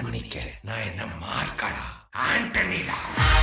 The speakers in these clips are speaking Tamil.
மன்னிக்க நான் என்ன மார்க்கடா ஆண்டனிடா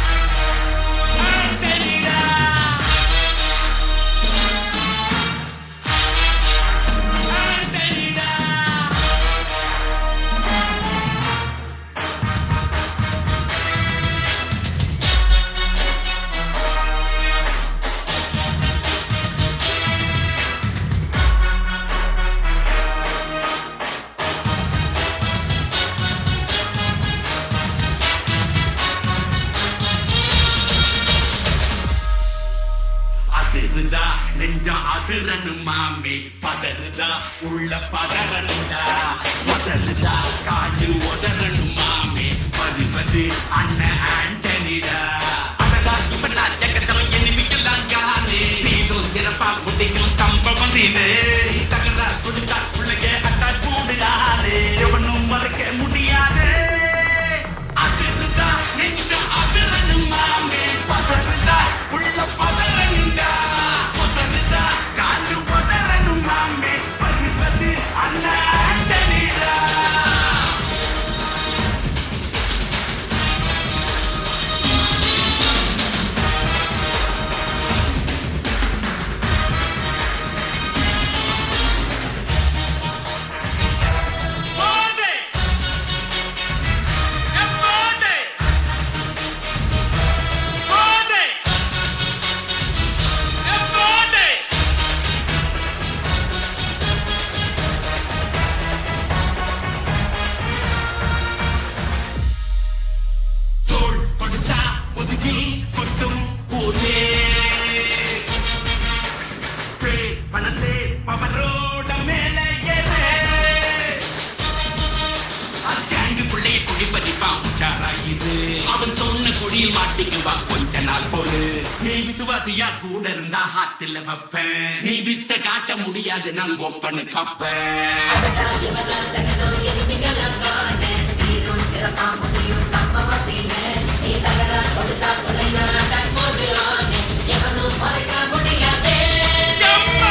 அதிருதா நெஞ்சா அதிரனு மாமே பதறுதா உள்ள பதறனுடா முதலுதா காடு உதறனு மாமே பருவது அண்ணன் ஆண்டனிடா அடடா இப்ப நான் ஜகத்தம் எனிமிக்கலாம் காணே சீரும் சிறப்பா முடிக்கும் சம்பவம் இது தகரா கொடுத்தா பிள்ளைங்க அட்டா கூடுகாது எவனும் மறைக்க முடியாது அதிருதா நெஞ்சா அதிரனு மாமே பதறுதா உள்ள பதறனுடா முதலுதா காடு உதறனு மாமே பருவது அண்ணன் ஆண்டனிடா Bode! É bode! Bode! É bode! தோள் கொடுத்தா ஒதுக்கி கொட்டும் ஊரே பேர் பணத்தே பவரோட மேல ஏறு கேங்குக்குள்ளே குடி பறிப்பான் உச்சாராயுது அவன் தோண குழியில் மாட்டிக்குவான் கொஞ்ச நாள் போல நீ விசுவாசியா கூட இருந்தா ஹாட்டில் வைப்பேன் நீ வித்த காட்ட முடியாது நான் ஒப்பனு கப்பேன் எம்மா!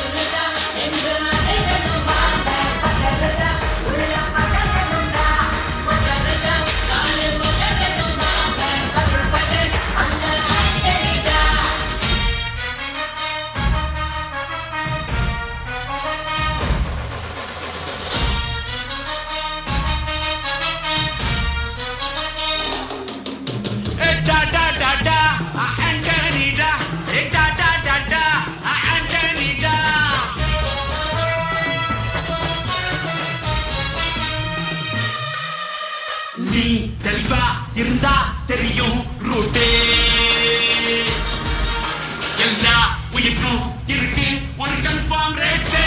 Eh, da, da, da, da, ah, Anthony, da. Eh, da, da, da, da, ah, Anthony, da. நீ தெளிவா இருந்தா தெரியும் ரூட்டே எல்லா உயிர்க்கும் இருக்கு ஒரு கன்ஃபார்ம் ரேட்டு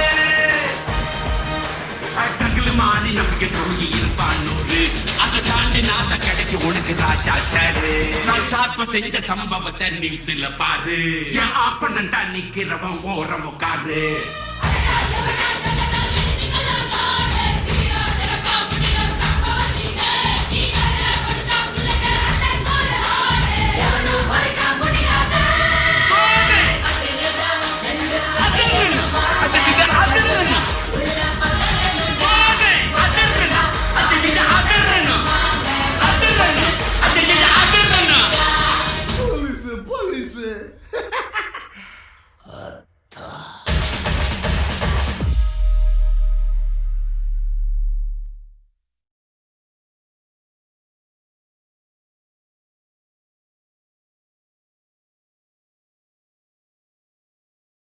தங்கல மாறி நமக்கு துருங்கி இருப்பான் நூறு அதை தாண்டி நாத கிடைக்கு உனக்கு ராஜா சாரு நான் சாப்ப செஞ்ச சம்பவத்தை நியூஸ்ல பாரு என் ஆப்பனண்டா நிக்கிறவன் ஓரம் உட்காரு